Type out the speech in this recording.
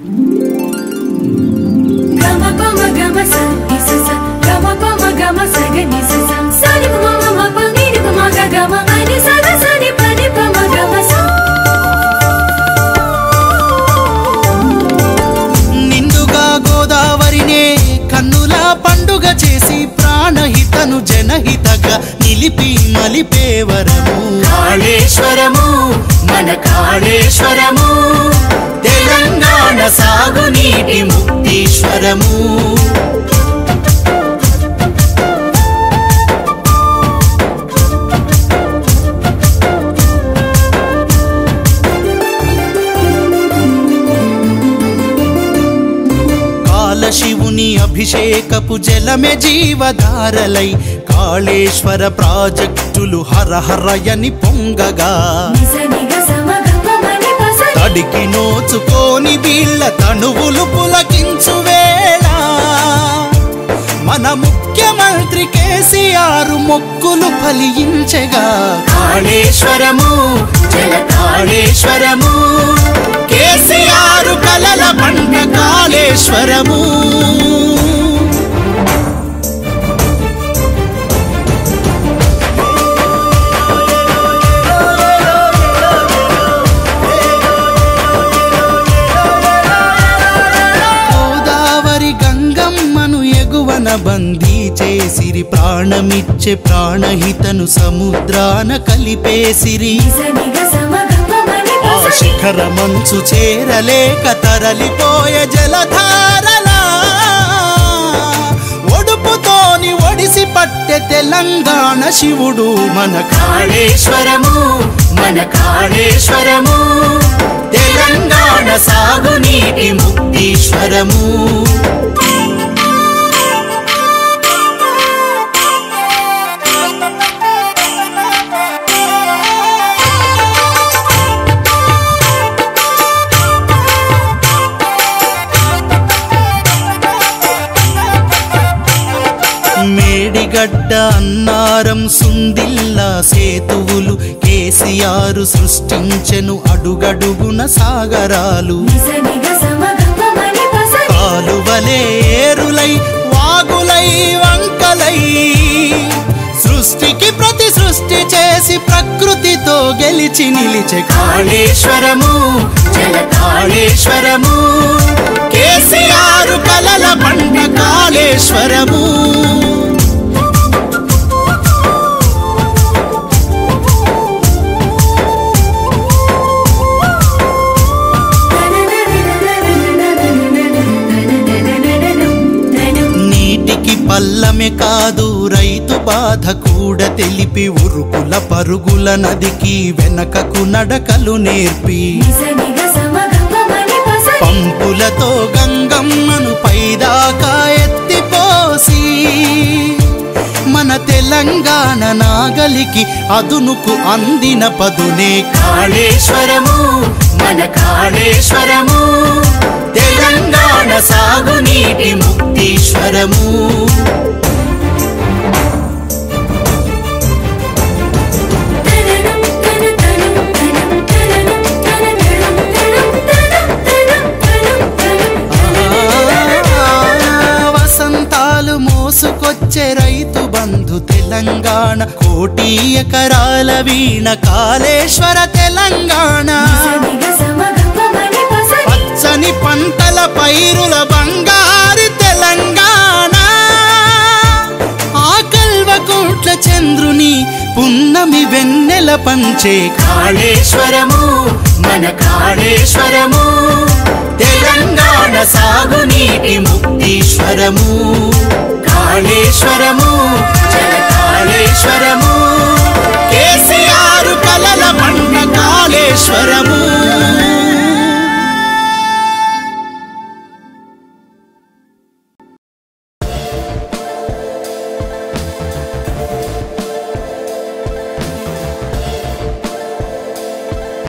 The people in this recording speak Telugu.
గమ పమ గమ స ని స స గమ పమ గమ స గ ని స స స ని ప మ మ ప ని ని ప మ గ గ మ ప ని స గ స ని ప ని ప మ గ మ స నిండుగా గోదావరినే కన్నుల పండుగ చేసి ప్రాణహితను జనహితగా నిలిపి మలిపేవరము కాళేశ్వరము మన కాళేశ్వరము తెలంగాణ సాగునీటి ముక్తీశ్వరము కాలశివుని అభిషేకపు జలమే జీవధారలై కాళేశ్వర ప్రాజెక్టులు హరహరయని పొంగగా ని స ని గ స మ గ ప మ ని ప స ని తడికి నోచుకోని వీళ్ళ తనువులు పులకించు వేళ మన ముఖ్యమంత్రి కేసీఆర్ మొక్కులు ఫలించగా కాళేశ్వరము జల కాళేశ్వరము కేసీఆర్ కలల పంట కాళేశ్వరము గోదావరి గంగమ్మను ఎగువన బందీ చేసిరి ప్రాణమిచ్చే ప్రాణహితను సముద్రాన కలిపేసిరి ని స ని గ స మ గ ప మ ని ప ఆ స ని శిఖర మంచు చేరలేక తరలిపోయే జలధారలా ఒడుపుతోని ఒడిసి పట్టె తెలంగాణ శివుడు మన కాళేశ్వరము మన కాళేశ్వరము తెలంగాణ సాగునీటి ముక్తీశ్వరము మేడిగడ్డ అన్నారం సుందిల్లా సేతువులు కేసీఆర్ సృష్టించెను అడుగడుగున సాగరాలు ని స ని గ స మ గ ప మ ని ప స ని కాలువలే ఏరులై వాగులై వంకలై సృష్టికి ప్రతి సృష్టి చేసి ప్రకృతితో గెలిచి నిలిచే కాళేశ్వరము జల కాళేశ్వరము కేసీఆర్ కలల పంట కాళేశ్వరము నీటికి పల్లమె కాదు రైతు బాధ కూడా తెలిపి ఉరుకుల పరుగుల నదికి వెనకకు నడకలు నేర్పి పంపులతో గంగమ్మను పైదాకా ఎత్తిపోసి మన తెలంగాణ నాగలికి అదునుకు అందిన పదునే కాళేశ్వరము మన కాళేశ్వరము తెలంగాణ సాగునీటి ముక్తీశ్వరము వసంతాలు మోసుకొచ్చే రైతు బంధు తెలంగాణ కోటి ఎకరాల వీణ కాళేశ్వర తెలంగాణ పచ్చని పంటల పైరుల బంగారు తెలంగాణ ఆ కల్వకోట్ల చంద్రుని పున్నమి వెన్నెల పంచే కాళేశ్వరము మన కాళేశ్వరము తెలంగాణ సాగునీటి ముక్తీశ్వరము కాళేశ్వరము జల కాళేశ్వరము కేసీఆర్ కలల పంట కాళేశ్వరము